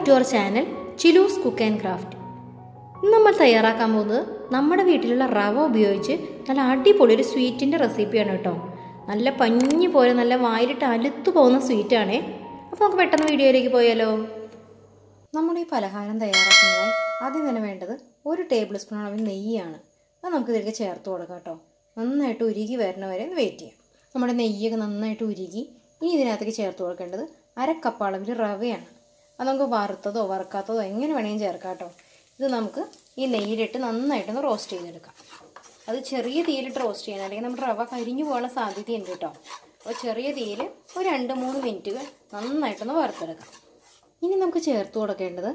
to our channel Chilus cook and craft ഇന്ന് നമ്മൾ തയ്യാറാക്കാൻ പോകുന്നത് നമ്മുടെ വീട്ടിലുള്ള റവ ഉപയോഗിച്ച് നല്ല അടിപൊളി ഒരു സ്വീറ്റിൻ്റെ റെസിപ്പിയാണ് കേട്ടോ നല്ല പഞ്ഞി പോലെ നല്ല വായിലിട്ട് അലുത്തു പോകുന്ന സ്വീറ്റാണേ അപ്പോൾ നമുക്ക് പെട്ടെന്ന് വീഡിയോയിലേക്ക് പോയാലോ നമ്മുടെ ഈ പലഹാരം തയ്യാറാക്കുന്നതായി ആദ്യം തന്നെ വേണ്ടത് ഒരു ടേബിൾ സ്പൂൺ അളവിൽ നെയ്യാണ് അത് നമുക്ക് ഇതിലേക്ക് ചേർത്ത് കൊടുക്കാം കേട്ടോ നന്നായിട്ട് ഉരുകി വരണ വരെ ഒന്ന് വെയിറ്റ് ചെയ്യാം നമ്മുടെ നെയ്യൊക്കെ നന്നായിട്ട് ഉരുകി ഇനി ഇതിനകത്തേക്ക് ചേർത്ത് കൊടുക്കേണ്ടത് അര കപ്പ് അളവിൽ റവയാണ് അത് നമുക്ക് വറുത്തതോ വറുക്കാത്തതോ എങ്ങനെ വേണമെങ്കിലും ചേർക്കാം കേട്ടോ ഇത് നമുക്ക് ഈ നെയ്യിലിട്ട് നന്നായിട്ടൊന്ന് റോസ്റ്റ് ചെയ്തെടുക്കാം അത് ചെറിയ തീയിലിട്ട് റോസ്റ്റ് ചെയ്യണം അല്ലെങ്കിൽ നമ്മുടെ റവ കരിഞ്ഞു പോകാനുള്ള സാധ്യതയുണ്ട് കേട്ടോ അപ്പോൾ ചെറിയ തീയിൽ ഒരു രണ്ട് മൂന്ന് മിനിറ്റുകൾ നന്നായിട്ടൊന്ന് വറുത്തെടുക്കാം ഇനി നമുക്ക് ചേർത്ത് കൊടുക്കേണ്ടത്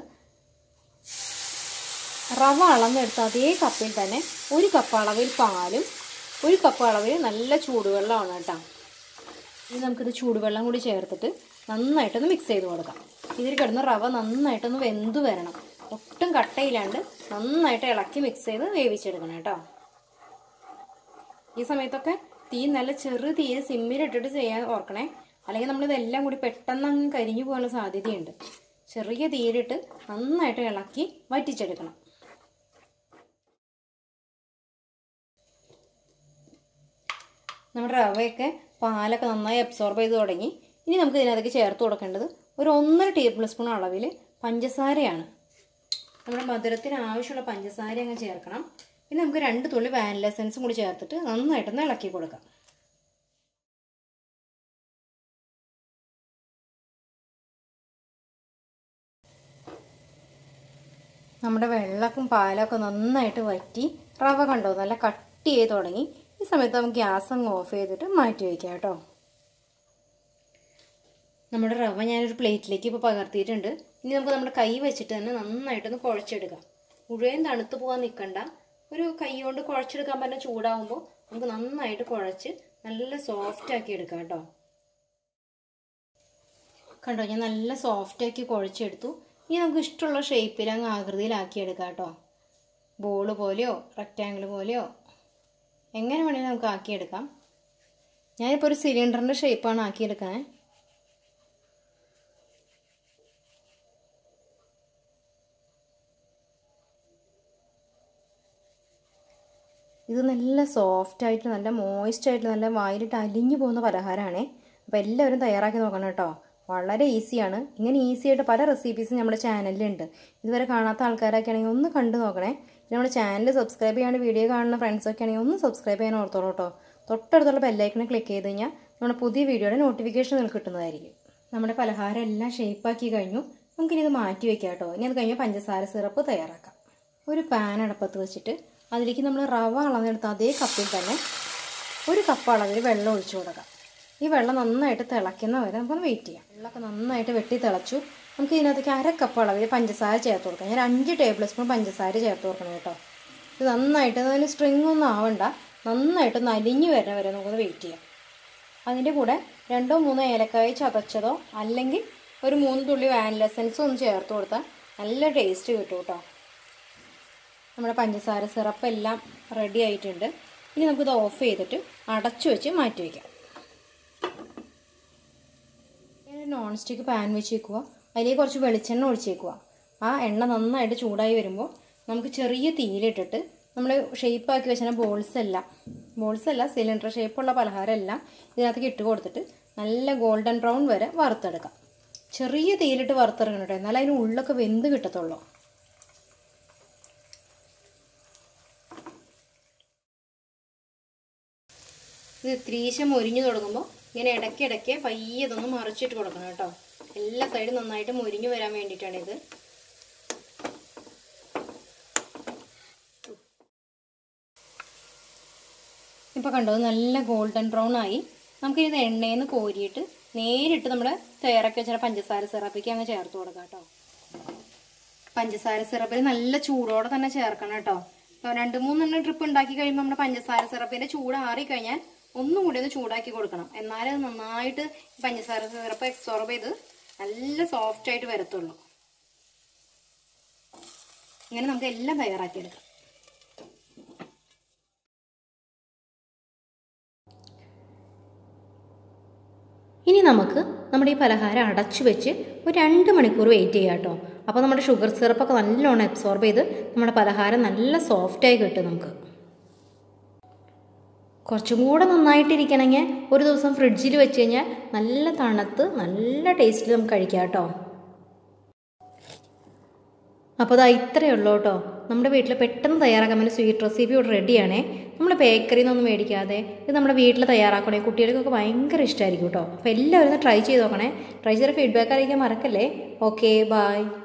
റവ അളന്നെടുത്ത അതേ കപ്പിൽ തന്നെ ഒരു കപ്പ് അളവിൽ പാലും ഒരു കപ്പ് അളവിൽ നല്ല ചൂടുവെള്ളമാണ് കേട്ടോ ഇനി നമുക്കിത് ചൂടുവെള്ളം കൂടി ചേർത്തിട്ട് നന്നായിട്ടൊന്ന് മിക്സ് ചെയ്ത് കൊടുക്കാം ഇതിൽ കിടന്ന് റവ നന്നായിട്ടൊന്ന് വെന്ത് വരണം ഒട്ടും കട്ടയില്ലാണ്ട് നന്നായിട്ട് ഇളക്കി മിക്സ് ചെയ്ത് വേവിച്ചെടുക്കണം കേട്ടോ ഈ സമയത്തൊക്കെ തീ നല്ല ചെറു തീയിൽ സിമ്മിലിട്ടിട്ട് ചെയ്യാൻ ഓർക്കണേ അല്ലെങ്കിൽ നമ്മളിതെല്ലാം കൂടി പെട്ടെന്ന് അങ്ങ് കരിഞ്ഞു പോകാനുള്ള സാധ്യതയുണ്ട് ചെറിയ തീയിലിട്ട് നന്നായിട്ട് ഇളക്കി വറ്റിച്ചെടുക്കണം നമ്മുടെ റവയൊക്കെ പാലൊക്കെ നന്നായി അബ്സോർബ് ചെയ്ത് തുടങ്ങി ഇനി നമുക്ക് ഇതിനകത്തേക്ക് ചേർത്ത് കൊടുക്കേണ്ടത് ഒരു ഒന്നര ടേബിൾ സ്പൂൺ അളവിൽ പഞ്ചസാരയാണ് നമ്മുടെ മധുരത്തിന് ആവശ്യമുള്ള പഞ്ചസാര അങ്ങ് ചേർക്കണം പിന്നെ നമുക്ക് രണ്ട് തുള്ളി വാനില എസൻസും കൂടി ചേർത്തിട്ട് നന്നായിട്ടൊന്ന് ഇളക്കി കൊടുക്കാം നമ്മുടെ വെള്ളക്കും പാലൊക്കെ നന്നായിട്ട് വറ്റി റവ കണ്ടോ നല്ല കട്ടി ചെയ്ത് തുടങ്ങി ഈ സമയത്ത് നമുക്ക് ഗ്യാസ് അങ്ങ് ഓഫ് ചെയ്തിട്ട് മാറ്റി വയ്ക്കാം കേട്ടോ നമ്മുടെ റവ ഞാനൊരു പ്ലേറ്റിലേക്ക് ഇപ്പോൾ പകർത്തിയിട്ടുണ്ട് ഇനി നമുക്ക് നമ്മുടെ കൈ വെച്ചിട്ട് തന്നെ നന്നായിട്ടൊന്ന് കുഴച്ചെടുക്കാം മുഴുവൻ തണുത്ത് പോകാൻ നിൽക്കണ്ട ഒരു കൈ കൊണ്ട് കുഴച്ചെടുക്കാൻ പറഞ്ഞ ചൂടാവുമ്പോൾ നമുക്ക് നന്നായിട്ട് കുഴച്ച് നല്ല സോഫ്റ്റ് ആക്കി എടുക്കാം കേട്ടോ കണ്ടോ ഞാൻ നല്ല സോഫ്റ്റ് ആക്കി കുഴച്ചെടുത്തു ഇനി നമുക്ക് ഇഷ്ടമുള്ള ഷേപ്പിൽ അങ്ങ് ആകൃതിയിലാക്കി എടുക്കാം കേട്ടോ ബോള് പോലെയോ റെക്റ്റാങ്കിൾ പോലെയോ എങ്ങനെ വേണമെങ്കിലും നമുക്ക് ആക്കിയെടുക്കാം ഞാനിപ്പോൾ ഒരു സിലിണ്ടറിൻ്റെ ഷേപ്പാണ് ആക്കിയെടുക്കുന്നത് ഇത് നല്ല സോഫ്റ്റ് ആയിട്ട് നല്ല മോയിസ്റ്റ് ആയിട്ട് നല്ല വായിലിട്ട് അലിഞ്ഞു പോകുന്ന പലഹാരമാണേ അപ്പോൾ എല്ലാവരും തയ്യാറാക്കി നോക്കണം കേട്ടോ വളരെ ഈസിയാണ് ഇങ്ങനെ ഈസി ആയിട്ട് പല റെസിപ്പീസും നമ്മുടെ ചാനലിലുണ്ട് ഇതുവരെ കാണാത്ത ആൾക്കാരൊക്കെ ആണെങ്കിൽ ഒന്ന് കണ്ടു നോക്കണേ പിന്നെ നമ്മുടെ ചാനൽ സബ്സ്ക്രൈബ് ചെയ്യാണ്ട് വീഡിയോ കാണുന്ന ഫ്രണ്ട്സൊക്കെ ആണെങ്കിൽ ഒന്ന് സബ്സ്ക്രൈബ് ചെയ്യാൻ ഓർത്തോളൂ കേട്ടോ തൊട്ടടുത്തുള്ള ബെല്ലൈക്കനെ ക്ലിക്ക് ചെയ്ത് കഴിഞ്ഞാൽ നമ്മുടെ പുതിയ വീഡിയോയുടെ നോട്ടിഫിക്കേഷൻ നിങ്ങൾക്ക് കിട്ടുന്നതായിരിക്കും നമ്മുടെ പലഹാരം എല്ലാം ഷേപ്പാക്കി കഴിഞ്ഞു നമുക്കിനി ഇത് മാറ്റി വെക്കാം കേട്ടോ ഇനി അത് കഴിഞ്ഞ് പഞ്ചസാര സിറപ്പ് തയ്യാറാക്കാം ഒരു പാൻ അടപ്പത്ത് വെച്ചിട്ട് അതിലേക്ക് നമ്മൾ റവ അളന്നെടുത്ത അതേ കപ്പിൽ തന്നെ ഒരു കപ്പ് അളവിൽ വെള്ളം ഒഴിച്ചു കൊടുക്കാം ഈ വെള്ളം നന്നായിട്ട് തിളയ്ക്കുന്ന വരെ നമുക്കൊന്ന് വെയിറ്റ് ചെയ്യാം വെള്ളമൊക്കെ നന്നായിട്ട് വെട്ടി തിളച്ചു നമുക്ക് ഇതിനകത്തേക്ക് അര കപ്പ് അളവിൽ പഞ്ചസാര ചേർത്ത് കൊടുക്കാം ഞാൻ അഞ്ച് ടേബിൾ സ്പൂൺ പഞ്ചസാര ചേർത്ത് കൊടുക്കണം കേട്ടോ ഇത് നന്നായിട്ട് അതിന് സ്ട്രിങ് ഒന്നും ആവണ്ട നന്നായിട്ട് നലിഞ്ഞു വരുന്ന വരെ നമുക്കൊന്ന് വെയിറ്റ് ചെയ്യാം അതിൻ്റെ കൂടെ രണ്ടോ മൂന്നോ ഏലക്കായ ചതച്ചതോ അല്ലെങ്കിൽ ഒരു മൂന്ന് തുള്ളി വാനില എസൻസോ ഒന്ന് ചേർത്ത് കൊടുത്താൽ നല്ല ടേസ്റ്റ് കിട്ടും കേട്ടോ നമ്മുടെ പഞ്ചസാര സിറപ്പ് എല്ലാം റെഡി ആയിട്ടുണ്ട് ഇനി നമുക്കിത് ഓഫ് ചെയ്തിട്ട് അടച്ചു വെച്ച് മാറ്റി വയ്ക്കാം നോൺ സ്റ്റിക്ക് പാൻ വെച്ചേക്കുക അതിലേക്ക് കുറച്ച് വെളിച്ചെണ്ണ ഒഴിച്ചേക്കുക ആ എണ്ണ നന്നായിട്ട് ചൂടായി വരുമ്പോൾ നമുക്ക് ചെറിയ തീയിലിട്ടിട്ട് നമ്മൾ ഷേപ്പാക്കി വെച്ചാൽ ബോൾസ് എല്ലാം ബോൾസ് അല്ല സിലിണ്ടർ ഷേപ്പുള്ള പലഹാരം എല്ലാം ഇതിനകത്തേക്ക് ഇട്ട് കൊടുത്തിട്ട് നല്ല ഗോൾഡൻ ബ്രൗൺ വരെ വറുത്തെടുക്കാം ചെറിയ തീയിലിട്ട് വറുത്തെടുക്കണം കേട്ടോ എന്നാലും അതിന് ഉള്ളൊക്കെ വെന്ത് കിട്ടത്തുള്ളൂ ഇത് ഇത്രീശം മൊരിഞ്ഞു തുടങ്ങുമ്പോൾ ഇങ്ങനെ ഇടയ്ക്കിടയ്ക്ക് പയ്യെ ഇതൊന്ന് മറിച്ചിട്ട് കൊടുക്കണം കേട്ടോ എല്ലാ സൈഡും നന്നായിട്ട് മൊരിഞ്ഞു വരാൻ വേണ്ടിയിട്ടാണ് ഇത് ഇപ്പോൾ കണ്ടോ നല്ല ഗോൾഡൻ ബ്രൗൺ ആയി നമുക്ക് ഇത് എണ്ണയിൽ നിന്ന് കോരിയിട്ട് നേരിട്ട് നമ്മൾ തയ്യാറാക്കി വെച്ചാൽ പഞ്ചസാര സിറപ്പിക്ക് അങ്ങ് ചേർത്ത് കൊടുക്കാം കേട്ടോ പഞ്ചസാര സിറപ്പിൽ നല്ല ചൂടോടെ തന്നെ ചേർക്കണം കേട്ടോ രണ്ട് മൂന്നെണ്ണം ട്രിപ്പ് ഉണ്ടാക്കി കഴിയുമ്പോൾ നമ്മുടെ പഞ്ചസാര സിറപ്പിന്റെ ചൂട് ആറിക്കഴിഞ്ഞാൽ ഒന്നും കൂടി ഒന്ന് ചൂടാക്കി കൊടുക്കണം എന്നാലേ അത് നന്നായിട്ട് പഞ്ചസാര സിറപ്പ് എക്സോർബ് ചെയ്ത് നല്ല സോഫ്റ്റ് ആയിട്ട് വരത്തുള്ളൂ ഇങ്ങനെ നമുക്ക് എല്ലാം തയ്യാറാക്കിയെടുക്കാം ഇനി നമുക്ക് നമ്മുടെ ഈ പലഹാരം അടച്ചു വെച്ച് ഒരു രണ്ട് മണിക്കൂർ വെയിറ്റ് ചെയ്യാം കേട്ടോ അപ്പോൾ നമ്മുടെ ഷുഗർ സിറപ്പൊക്കെ നല്ലോണം അബ്സോർബ് ചെയ്ത് നമ്മുടെ പലഹാരം നല്ല സോഫ്റ്റായി കിട്ടും നമുക്ക് കുറച്ചും കൂടെ നന്നായിട്ടിരിക്കണമെങ്കിൽ ഒരു ദിവസം ഫ്രിഡ്ജിൽ വെച്ച് കഴിഞ്ഞാൽ നല്ല തണുത്ത് നല്ല ടേസ്റ്റിൽ നമുക്ക് കഴിക്കാം കേട്ടോ അപ്പോൾ അതാ ഇത്രയേ ഉള്ളൂ കേട്ടോ നമ്മുടെ വീട്ടിൽ പെട്ടെന്ന് തയ്യാറാക്കാൻ പറ്റുന്ന സ്വീറ്റ് റെസിപ്പി ഇവിടെ റെഡിയാണേ നമ്മൾ ബേക്കറിയിൽ നിന്നൊന്നും മേടിക്കാതെ ഇത് നമ്മുടെ വീട്ടിൽ തയ്യാറാക്കണേ കുട്ടികൾക്കൊക്കെ ഭയങ്കര ഇഷ്ടമായിരിക്കും കേട്ടോ അപ്പോൾ എല്ലാവരും ഒന്ന് ട്രൈ ചെയ്ത് നോക്കണേ ട്രൈ ചെയ്ത ഫീഡ്ബാക്ക് അറിയിക്കാൻ മറക്കല്ലേ ഓക്കെ ബായ്